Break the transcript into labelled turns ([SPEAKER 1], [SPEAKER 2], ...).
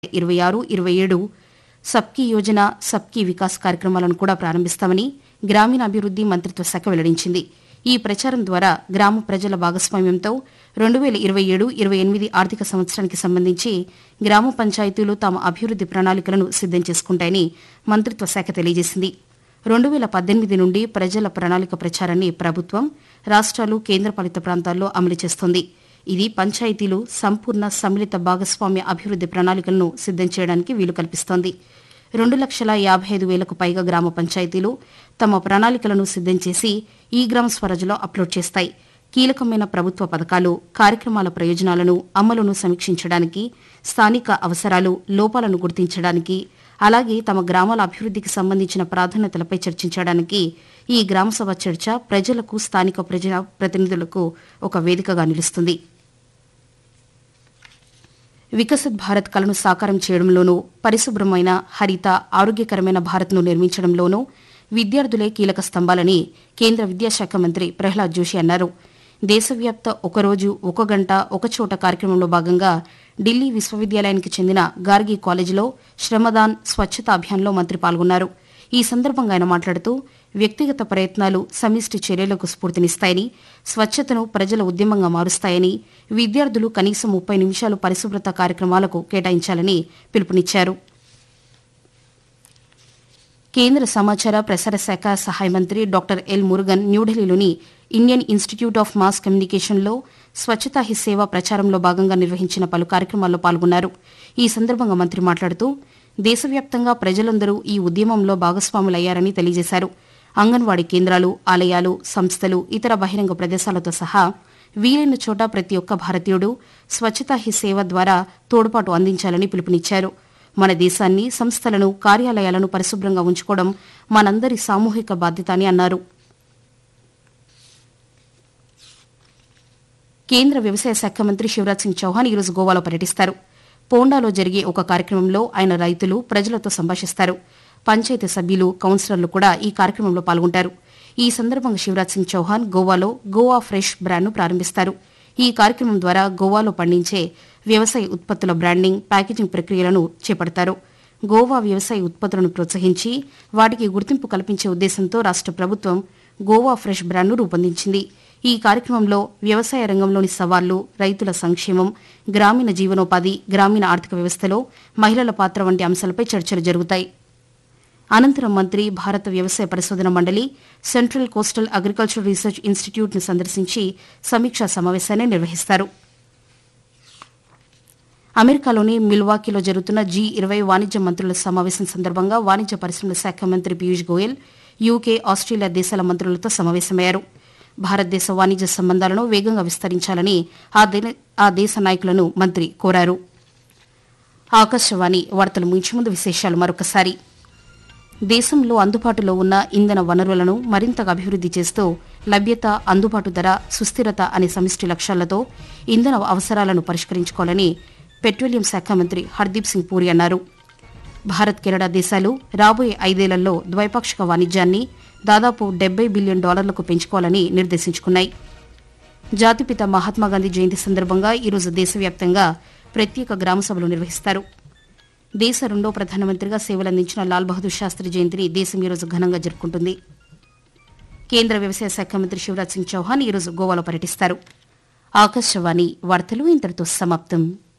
[SPEAKER 1] ఇరవై ఆరు ఇరవై ఏడు సబ్కీ యోజన సబ్కీ వికాస్ కార్యక్రమాలను కూడా ప్రారంభిస్తామని గ్రామీణాభివృద్ది మంత్రిత్వ శాఖ వెల్లడించింది ఈ ప్రచారం ద్వారా గ్రామ ప్రజల భాగస్వామ్యంతో రెండు వేల ఇరవై ఏడు ఇరవై ఎనిమిది ఆర్థిక సంవత్సరానికి సంబంధించి గ్రామ పంచాయతీలు తమ అభివృద్ది ప్రణాళికలను సిద్దం చేసుకుంటాయని మంత్రిత్వ శాఖ తెలియజేసింది రెండు వేల పద్దెనిమిది నుండి ప్రజల ప్రణాళిక ప్రచారాన్ని ప్రభుత్వం రాష్ట్రాలు కేంద్రపాలిత ప్రాంతాల్లో అమలు చేస్తోంది ఇది పంచాయతీలు సంపూర్ణ సమ్మిళిత భాగస్వామ్య అభివృద్ది ప్రణాళికలను సిద్దం చేయడానికి వీలు కల్పిస్తోంది రెండు లక్షల యాభై ఐదు వేలకు పైగా గ్రామ పంచాయతీలు తమ ప్రణాళికలను సిద్దం చేసి ఈ గ్రామ స్వరాజ్లో అప్లోడ్ చేస్తాయి కీలకమైన ప్రభుత్వ పథకాలు కార్యక్రమాల ప్రయోజనాలను అమలును సమీక్షించడానికి స్థానిక అవసరాలు లోపాలను గుర్తించడానికి అలాగే తమ గ్రామాల అభివృద్దికి సంబంధించిన ప్రాధాన్యతలపై చర్చించడానికి ఈ గ్రామసభ చర్చ ప్రజలకు స్థానిక ప్రజా ప్రతినిధులకు ఒక వేదికగా నిలుస్తుంది వికసిత్ భారత్ కలను సాకారం చేయడంలోనూ పరిశుభ్రమైన హరిత ఆరోగ్యకరమైన భారత్ను నిర్మించడంలోనూ విద్యార్థులే కీలక స్తంభాలని కేంద్ర విద్యాశాఖ మంత్రి ప్రహ్లాద్ జోషి అన్నారు దేశవ్యాప్త ఒకరోజు ఒక గంట ఒక చోట కార్యక్రమంలో భాగంగా ఢిల్లీ విశ్వవిద్యాలయానికి చెందిన గార్గి కాలేజీలో శ్రమదాన్ స్వచ్ఛత అభియాన్లో మంత్రి పాల్గొన్నారు ఈ సందర్భంగా ఆయన మాట్లాడుతూ వ్యక్తిగత ప్రయత్నాలు సమిష్టి చర్యలకు స్ఫూర్తినిస్తాయని స్వచ్ఛతను ప్రజల ఉద్యమంగా మారుస్తాయని విద్యార్థులు కనీసం ముప్పై నిమిషాలు పరిశుభ్రత కార్యక్రమాలకు కేటాయించాలని పిలుపునిచ్చారు కేంద్ర సమాచార ప్రసార శాఖ సహాయ మంత్రి డాక్టర్ ఎల్ మురుగన్ న్యూఢిల్లీలోని ఇండియన్ ఇన్స్టిట్యూట్ ఆఫ్ మాస్ కమ్యూనికేషన్లో స్వచ్ఛతా హి సేవ ప్రచారంలో భాగంగా నిర్వహించిన పలు కార్యక్రమాల్లో పాల్గొన్నారు ఈ సందర్భంగా మంత్రి మాట్లాడుతూ దేశవ్యాప్తంగా ప్రజలందరూ ఈ ఉద్యమంలో భాగస్వాములయ్యారని తెలియజేశారు అంగన్వాడీ కేంద్రాలు ఆలయాలు సంస్థలు ఇతర బహిరంగ ప్రదేశాలతో సహా వీలైన చోట ప్రతి ఒక్క భారతీయుడు స్వచ్ఛతా హి సేవ ద్వారా తోడ్పాటు అందించాలని పిలుపునిచ్చారు మన దేశాన్ని సంస్థలను కార్యాలయాలను పరిశుభ్రంగా ఉంచుకోవడం మనందరి సామూహిక బాధ్యత అని అన్నారు కేంద్ర వ్యవసాయ శాఖ మంత్రి శివరాజ్ సింగ్ చౌహాన్ ఈరోజు గోవాలో పర్యటిస్తారు పోండాలో జరిగే ఒక కార్యక్రమంలో ఆయన రైతులు ప్రజలతో సంభాషిస్తారు పంచాయతీ సభ్యులు కౌన్సిలర్లు కూడా ఈ కార్యక్రమంలో పాల్గొంటారు ఈ సందర్భంగా శివరాజ్ సింగ్ చౌహాన్ గోవాలో గోవా ఫ్రెష్ బ్రాండ్ను ప్రారంభిస్తారు ఈ కార్యక్రమం ద్వారా గోవాలో పండించే వ్యవసాయ ఉత్పత్తుల బ్రాండింగ్ ప్యాకేజింగ్ ప్రక్రియలను చేపడతారు గోవా వ్యవసాయ ఉత్పత్తులను ప్రోత్సహించి వాటికి గుర్తింపు కల్పించే ఉద్దేశంతో రాష్ట ప్రభుత్వం గోవా ఫ్రెష్ బ్రాండ్ను రూపొందించింది ఈ కార్యక్రమంలో వ్యవసాయ రంగంలోని సవాళ్లు రైతుల సంక్షేమం గ్రామీణ జీవనోపాధి గ్రామీణ ఆర్థిక వ్యవస్థలో మహిళల పాత్ర వంటి అంశాలపై చర్చలు జరుగుతాయి అనంతరం మంత్రి భారత వ్యవసాయ పరిశోధన మండలి central coastal agriculture research institute ను సందర్శించి సమీక్షా సమావేశాన్ని నిర్వహిస్తారు అమెరికాలోని మిల్వాకీలో జరుగుతున్న జీ ఇరవై వాణిజ్య మంత్రుల సమావేశం సందర్భంగా వాణిజ్య పరిశ్రమల శాఖ మంత్రి పీయూష్ గోయల్ యూకే ఆస్ట్రేలియా దేశాల మంత్రులతో సమావేశమయ్యారు భారతదేశ వాణిజ్య సంబంధాలను వేగంగా విస్తరించాలని ఆ దే- ఆ దేశ నాయకులను మంత్రి కోరారు ఆకాశవాణి వార్తలు ముగించే ముందు విశేషాలు మరొకసారి దేశంలో అందుబాటులో ఉన్న ఇంధన వనరులను మరింతగా అభివృద్ది చేస్తూ లభ్యత అందుబాటు ధర సుస్థిరత అనే సమిష్టి లక్ష్యాలతో ఇంధన అవసరాలను పరిష్కరించుకోవాలని పెట్రోలియం శాఖ మంత్రి హర్దీప్ సింగ్ పూరి అన్నారు భారత్ కెనడా దేశాలు రాబోయే ఐదేళ్లలో ద్వైపాక్షిక వాణిజ్యాన్ని దాదాపు డెబ్బై బిలియన్ డాలర్లకు పెంచుకోవాలని నిర్దేశించుకున్నాయి జాతిపిత మహాత్మాగాంధీ జయంతి సందర్భంగా ఈరోజు దేశవ్యాప్తంగా ప్రత్యేక గ్రామసభలు నిర్వహిస్తారు దేశ రెండో ప్రధానమంత్రిగా సేవలందించిన లాల్ బహదూర్ శాస్త్రి జయంతిని దేశం ఈరోజు ఘనంగా జరుపుకుంటుంది కేంద్ర వ్యవసాయ శాఖ మంత్రి శివరాజ్ సింగ్ చౌహాన్ ఈరోజు గోవాలో పర్యటిస్తారు ఆకాశవాణి వార్తలు ఇంతటితో సమాప్తం